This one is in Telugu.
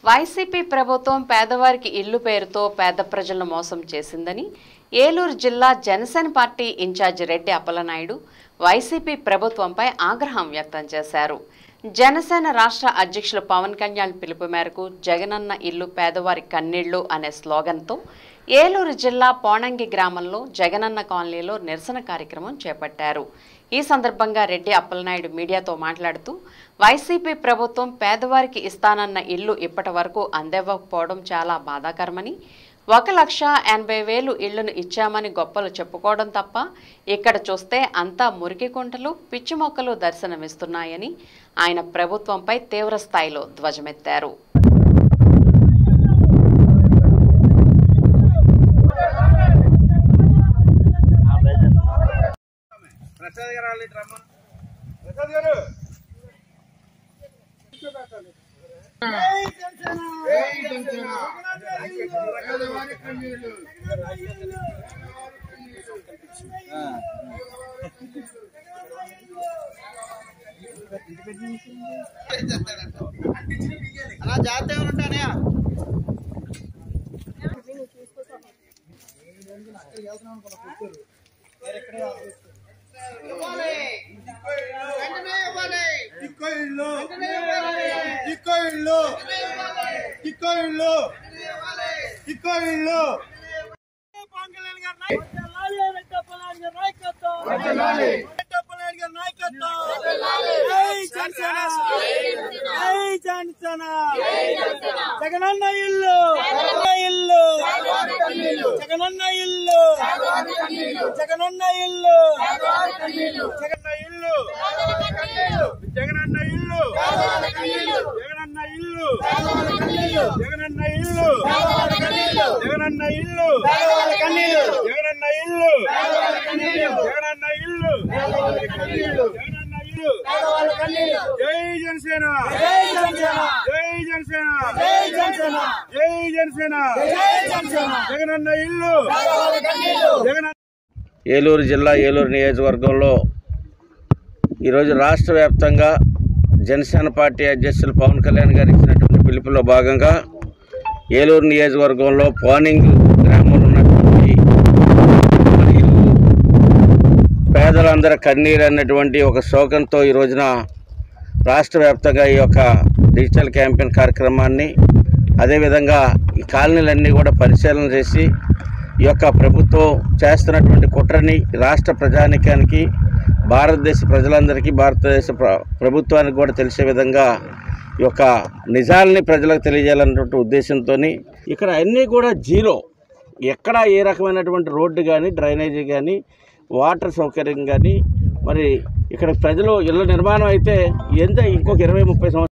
వైసీపీ ప్రభుత్వం పేదవారికి ఇల్లు పేరుతో పేద ప్రజలను మోసం చేసిందని ఏలూరు జిల్లా జనసేన పార్టీ ఇన్ఛార్జి రెడ్డి అప్పలనాయుడు వైసీపీ ప్రభుత్వంపై ఆగ్రహం వ్యక్తం చేశారు జనసేన రాష్ట్ర అధ్యక్షులు పవన్ కళ్యాణ్ పిలుపు మేరకు జగనన్న ఇల్లు పేదవారి కన్నీళ్లు అనే స్లోగన్తో ఏలూరు జిల్లా పోనంగి గ్రామంలో జగనన్న కాలనీలో నిరసన కార్యక్రమం చేపట్టారు ఈ సందర్భంగా రెడ్డి అప్పలనాయుడు మీడియాతో మాట్లాడుతూ వైసీపీ ప్రభుత్వం పేదవారికి ఇస్తానన్న ఇల్లు ఇప్పటి వరకు అందివ్వకపోవడం చాలా బాధాకరమని ఒక లక్ష ఎనభై వేలు ఇళ్లను ఇచ్చామని గొప్పలు చెప్పుకోవడం తప్ప ఇక్కడ చూస్తే అంతా మురికి కుంటలు పిచ్చి మొక్కలు దర్శనమిస్తున్నాయని ఆయన ప్రభుత్వంపై తీవ్ర స్థాయిలో ధ్వజమెత్తారు ప్రసాద్ గారు వాళ్ళు ఇటు రమ్మను ప్రసాద్ గారు అలా జాగ్రత్తగా ఉంటానే ఇక్కో ఇల్లు ఇక్కో ఇల్లు ఇక్కో ఇల్లు ఇక్కో ఇల్లు జగనన్న ఇల్లు ఇల్లు జగనన్న ఇల్లు జగనన్న ఇల్లు జగన్న ఇల్లు జగనన్న ఇల్లు జగనన్న ఇల్లు జగనన్న ఇల్లు జగనన్న ఇల్లు జగనన్న ఇల్లు జగనన్న ఇల్లు జగనన్న ఇల్లు జై జనసేన జై జనసేన జై జనసేన జగనన్న ఇల్లు జగనన్న ఏలూరు జిల్లా ఏలూరు నియోజకవర్గంలో ఈరోజు రాష్ట్ర వ్యాప్తంగా జనసేన పార్టీ అధ్యక్షులు పవన్ కళ్యాణ్ గారు ఇచ్చినటువంటి పిలుపులో భాగంగా ఏలూరు నియోజకవర్గంలో పోనింగ్ గ్రామంలో ఉన్నటువంటి మరియు పేదలందరి కన్నీరు అన్నటువంటి ఒక శోకంతో ఈ రోజున రాష్ట్ర వ్యాప్తంగా ఈ యొక్క డిజిటల్ క్యాంపెయిన్ కార్యక్రమాన్ని అదేవిధంగా ఈ కాలనీలన్నీ కూడా పరిశీలన చేసి ఈ యొక్క ప్రభుత్వం చేస్తున్నటువంటి కుట్రని రాష్ట్ర ప్రజానికానికి భారతదేశ ప్రజలందరికీ భారతదేశ ప్ర ప్రభుత్వానికి కూడా తెలిసే విధంగా ఈ యొక్క నిజాలని ప్రజలకు తెలియజేయాలన్నటువంటి ఉద్దేశంతో ఇక్కడ అన్నీ కూడా జీరో ఎక్కడ ఏ రకమైనటువంటి రోడ్డు కానీ డ్రైనేజీ కానీ వాటర్ సౌకర్యం కానీ మరి ఇక్కడ ప్రజలు ఇళ్ళ నిర్మాణం అయితే ఎంత ఇంకొక ఇరవై ముప్పై సంవత్సరాలు